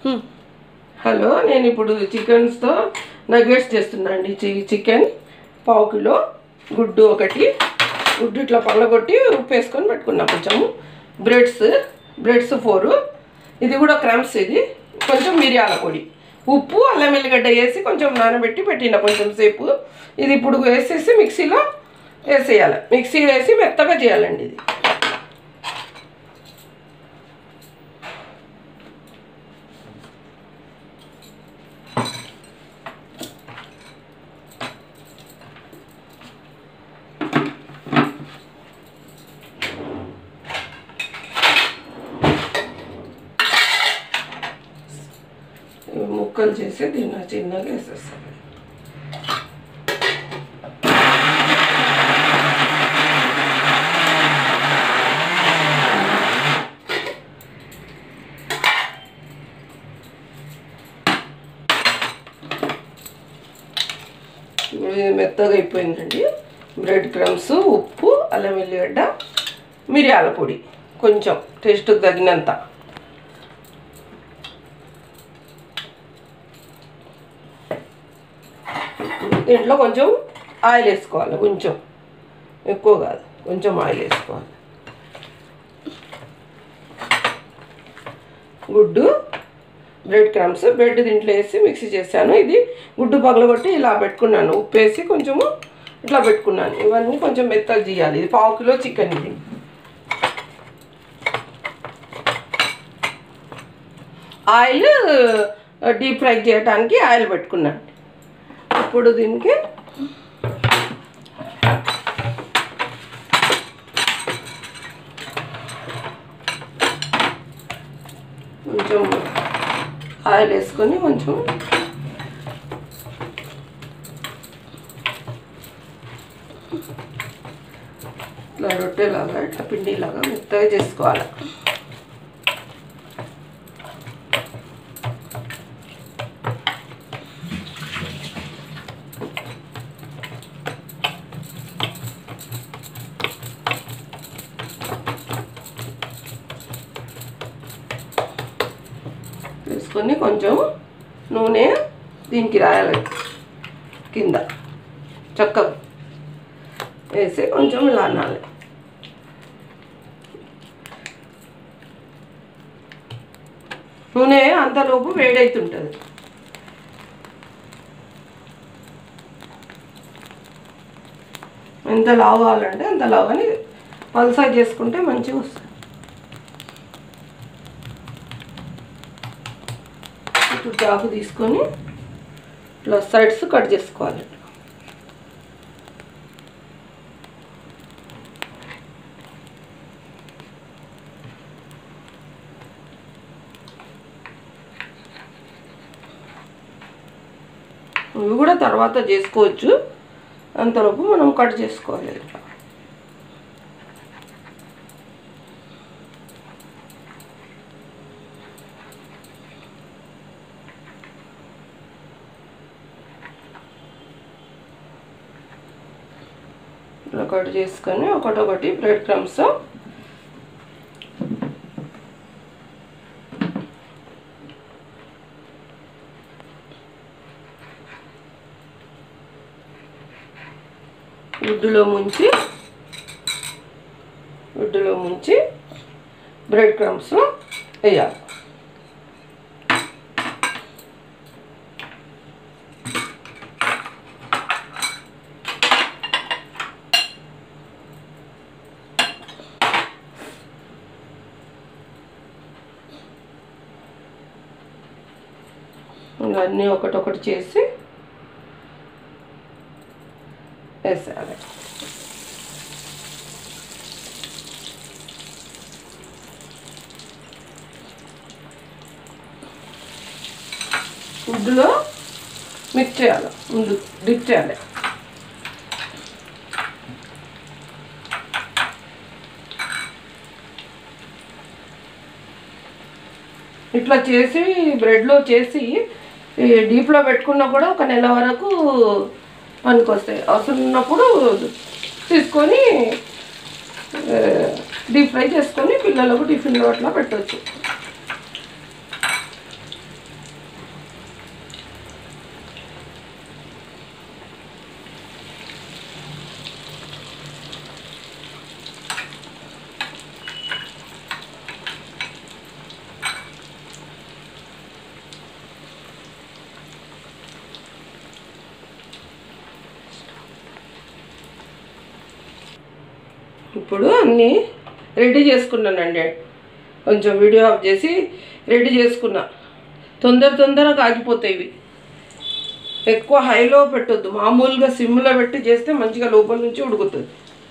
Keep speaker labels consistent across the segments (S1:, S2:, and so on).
S1: హ్మ్.
S2: హలో నేను ఇప్పుడు చికెన్స్తో నగెట్స్ చేస్తున్నా అండి చి- చికెన్ పావు కిలో గుడ్డు ఒకటి గుడ్డు ఇట్లా పళ్ళగొట్టి ఉప్పు వేసుకొని పెట్టుకున్నా కొంచెం బ్రెడ్స్ బ్రెడ్స్ ఫోరు ఇది కూడా క్రమ్స్ ఇది కొంచెం మిరియాల పొడి ఉప్పు అల్లం వెల్లిగడ్డ వేసి కొంచెం నానబెట్టి పెట్టిన కొంచెం సేపు ఇది ఇప్పుడు వేసేసి మిక్సీలో వేసేయాలి మిక్సీ వేసి మెత్తగా చేయాలండి ఇది ఇవి ముక్కలు చేసి దీన్ని చిన్నగా వేసేస్తాను ఇది మెత్తగా అయిపోయిందండి బ్రెడ్ క్రమ్స్ ఉప్పు అల్లం వెల్లిగడ్డ మిరియాల పొడి కొంచెం టేస్ట్కి తగినంత దీంట్లో కొంచెం ఆయిల్ వేసుకోవాలి కొంచెం ఎక్కువ కాదు కొంచెం ఆయిల్ వేసుకోవాలి గుడ్డు బ్రెడ్ క్రమ్స్ బ్రెడ్ దీంట్లో వేసి మిక్సీ చేశాను ఇది గుడ్డు పగలగొట్టి ఇలా పెట్టుకున్నాను ఉప్పు వేసి కొంచెము ఇట్లా పెట్టుకున్నాను ఇవన్నీ కొంచెం మెత్తగా చేయాలి ఇది పావు కిలో చికెన్ ఇది ఆయిల్ డీప్ ఫ్రై చేయడానికి ఆయిల్ పెట్టుకున్నాను ఇప్పుడు దీనికి కొంచెం ఆయిల్ వేసుకొని కొంచెం ఇట్లా రొట్టెలాగా ఇట్లా పిండిలాగా మెత్తగా చేసుకోవాలి వేసుకొని కొంచెం నూనె దీనికి రాయాలి కింద చక్కగా వేసి కొంచెం ఇలా అనాలి నూనె అంతలోపు వేడైతుంటుంది ఎంత లావు కావాలంటే అంత లావు అని పల్సా చేసుకుంటే మంచిగా వస్తుంది ఇప్పుడు చాకు తీసుకొని ఇట్లా సైడ్స్ కట్ చేసుకోవాలి ఇవి కూడా తర్వాత చేసుకోవచ్చు అంతలోపు మనం కట్ చేసుకోవాలి ఇట్లా ఇట్లా కట్ చేసుకొని ఒకటొకటి బ్రెడ్ క్రమ్స్ గుడ్డులో ముంచి గుడ్డులో ముంచి బ్రెడ్ క్రమ్స్లో వేయాలి ఇవన్నీ ఒకటొకటి చేసి వేసేయాలి గుడ్డులో మిక్స్ చేయాలి ముందు డిప్ చేయాలి ఇట్లా చేసి బ్రెడ్లో చేసి ఈ డీప్లో పెట్టుకున్నా కూడా ఒక నెల వరకు పనికొస్తాయి అవసరం ఉన్నప్పుడు తీసుకొని డీప్ ఫ్రై చేసుకొని పిల్లలకు టిఫిన్లో అట్లా పెట్టవచ్చు ఇప్పుడు అన్నీ రెడీ చేసుకున్నానండి కొంచెం వీడియో ఆఫ్ చేసి రెడీ చేసుకున్నా తొందర తొందరగా ఆగిపోతాయి ఇవి ఎక్కువ హైలో పెట్టొద్దు మామూలుగా సిమ్లో పెట్టి చేస్తే మంచిగా లోపల నుంచి ఉడుకుతుంది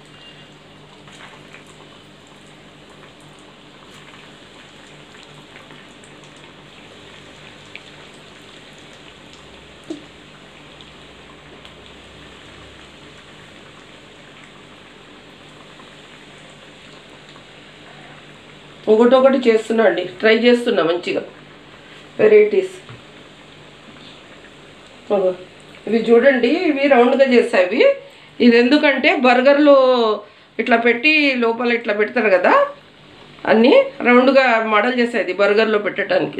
S2: ఒకటొకటి చేస్తున్నా అండి ట్రై చేస్తున్నా మంచిగా వెరైటీస్ అగో. ఇవి చూడండి ఇవి రౌండ్గా చేస్తాయి ఇవి ఇది ఎందుకంటే బర్గర్లు ఇట్లా పెట్టి లోపల ఇట్లా పెడతారు కదా అన్నీ రౌండ్గా మోడల్ చేస్తాయి ఇది బర్గర్లో పెట్టడానికి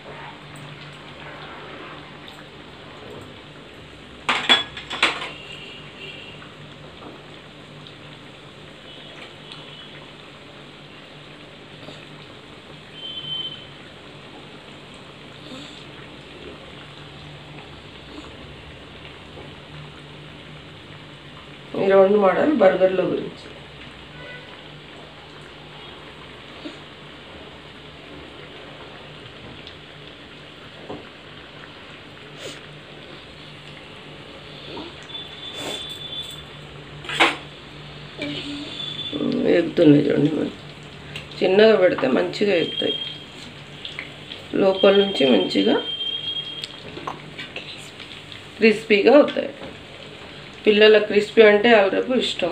S2: ఈ రౌండ్ మోడల్ బర్గర్లో గురించి ఎగుతున్నాయి చూడండి మరి చిన్నగా పెడితే మంచిగా ఎగుతాయి లోపల నుంచి మంచిగా క్రిస్పీగా అవుతాయి పిల్లల క్రిస్పీ అంటే వాళ్ళకు ఇష్టం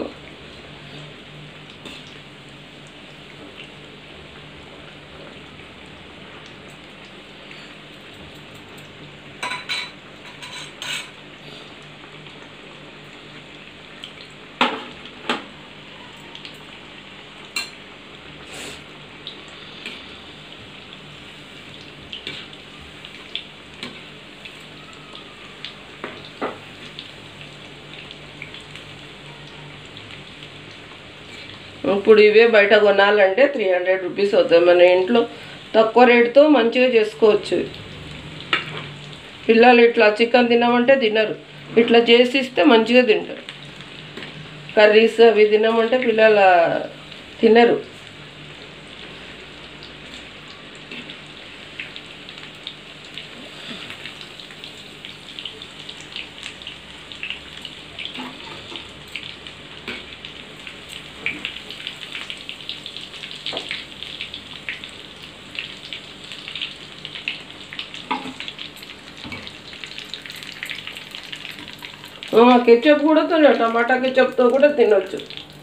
S2: ఇప్పుడు ఇవే బయట కొనాలంటే త్రీ హండ్రెడ్ రూపీస్ అవుతుంది మన ఇంట్లో తక్కువ రేటుతో మంచిగా చేసుకోవచ్చు పిల్లలు ఇట్లా చికెన్ తినమంటే తినరు ఇట్లా చేసి ఇస్తే మంచిగా తింటారు కర్రీస్ అవి తినమంటే పిల్లలు తినరు కెచప్ కూడా తిన టమాటా కెచప్తో కూడా తినొచ్చు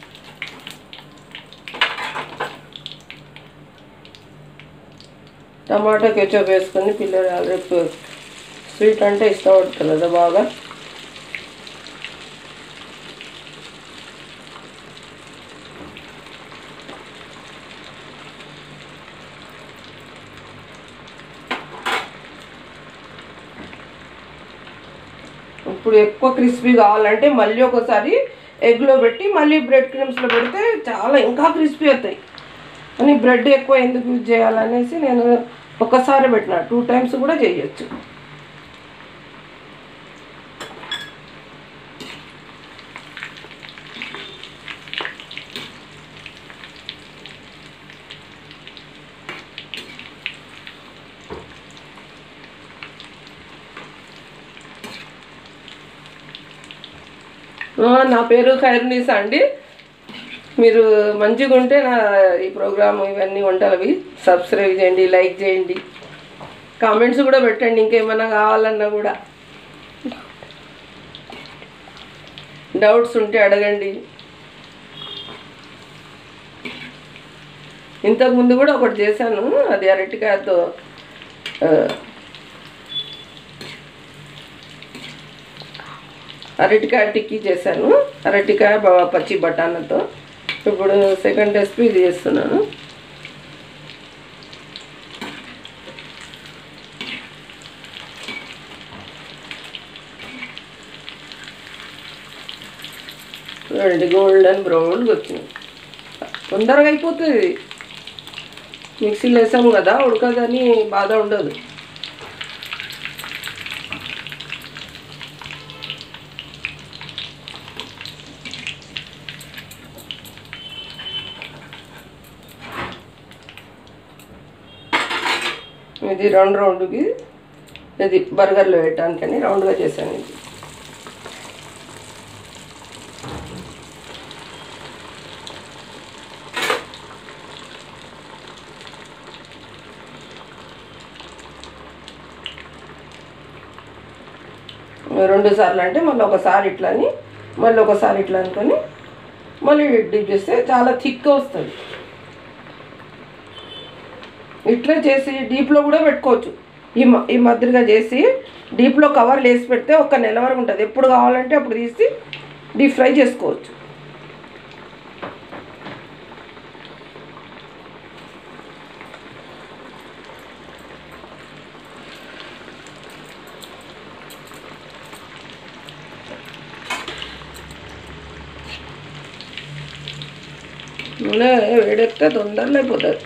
S2: టమాటా కెచప్ వేసుకొని పిల్లలు రేపు స్వీట్ అంటే ఇష్టపడతారు కదా బాగా ఇప్పుడు ఎక్కువ క్రిస్పీ కావాలంటే మళ్ళీ ఒకసారి ఎగ్లో పెట్టి మళ్ళీ బ్రెడ్ క్రీమ్స్లో పెడితే చాలా ఇంకా క్రిస్పీ అవుతాయి అని బ్రెడ్ ఎక్కువ ఎందుకు యూజ్ చేయాలనేసి నేను ఒకసారి పెట్టిన టూ టైమ్స్ కూడా చేయొచ్చు ఆ, నా పేరు ఖైరునీసా అండి మీరు మంచిగా ఉంటే నా ఈ ప్రోగ్రామ్ ఇవన్నీ వంటలవి సబ్స్క్రైబ్ చేయండి లైక్ చేయండి కామెంట్స్ కూడా పెట్టండి ఇంకేమైనా కావాలన్నా కూడా డౌట్స్ ఉంటే అడగండి ఇంతకు ముందు కూడా ఒకటి చేశాను అది అరటికాయతో ఆ, అరటికాయ టిక్కీ చేశాను అరటికాయ బ- పచ్చి బఠానాతో ఇప్పుడు సెకండ్ రెసిపీ ఇది చేస్తున్నాను చూడండి గోల్డెన్ బ్రౌన్గా వచ్చింది తొందరగా అయిపోతుంది ఇది. మిక్సీలో వేసాము కదా ఉడకదని బాధ ఉండదు ఇది రౌండ్ రౌండ్కి ఇది బర్గర్లో వేయటానికని రౌండ్గా చేశాను ఇది రెండు సార్లు అంటే మళ్ళీ ఒకసారి ఇట్లా అని మళ్ళీ ఒకసారి ఇట్లా అనుకొని మళ్ళీ డిప్ చేస్తే చాలా థిక్గా వస్తుంది ఇట్లా చేసి డీప్లో కూడా పెట్టుకోవచ్చు ఈ మ ఈ మధ్యగా చేసి డీప్లో కవర్లు వేసి పెడితే ఒక నెల వరకు ఉంటుంది ఎప్పుడు కావాలంటే అప్పుడు తీసి డీప్ ఫ్రై చేసుకోవచ్చు నూనె వేడెక్కితే తొందరలో అయిపోతుంది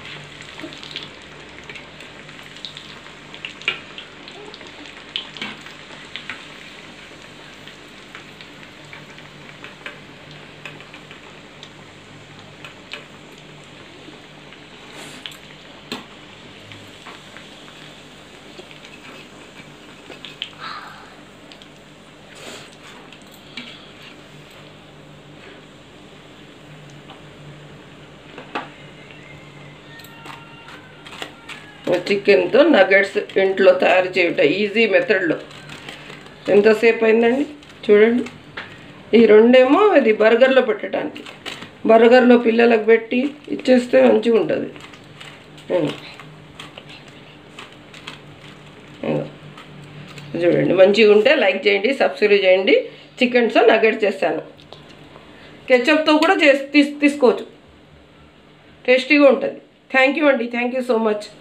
S2: చికెన్తో నగెట్స్ ఇంట్లో తయారు చేయట ఈజీ మెథడ్లో ఎంతసేపు అయిందండి చూడండి ఈ రెండేమో ఇది బర్గర్లో పెట్టడానికి బర్గర్లో పిల్లలకు పెట్టి ఇచ్చేస్తే మంచిగా ఉంటుంది ఇదిగో. ఇదిగో. చూడండి మంచిగా ఉంటే లైక్ చేయండి సబ్స్క్రైబ్ చేయండి చికెన్తో నగెట్స్ చేస్తాను కెచప్తో కూడా చేసి తీస్ తీసుకోవచ్చు టేస్టీగా ఉంటుంది థ్యాంక్ యూ అండి థ్యాంక్ యూ సో మచ్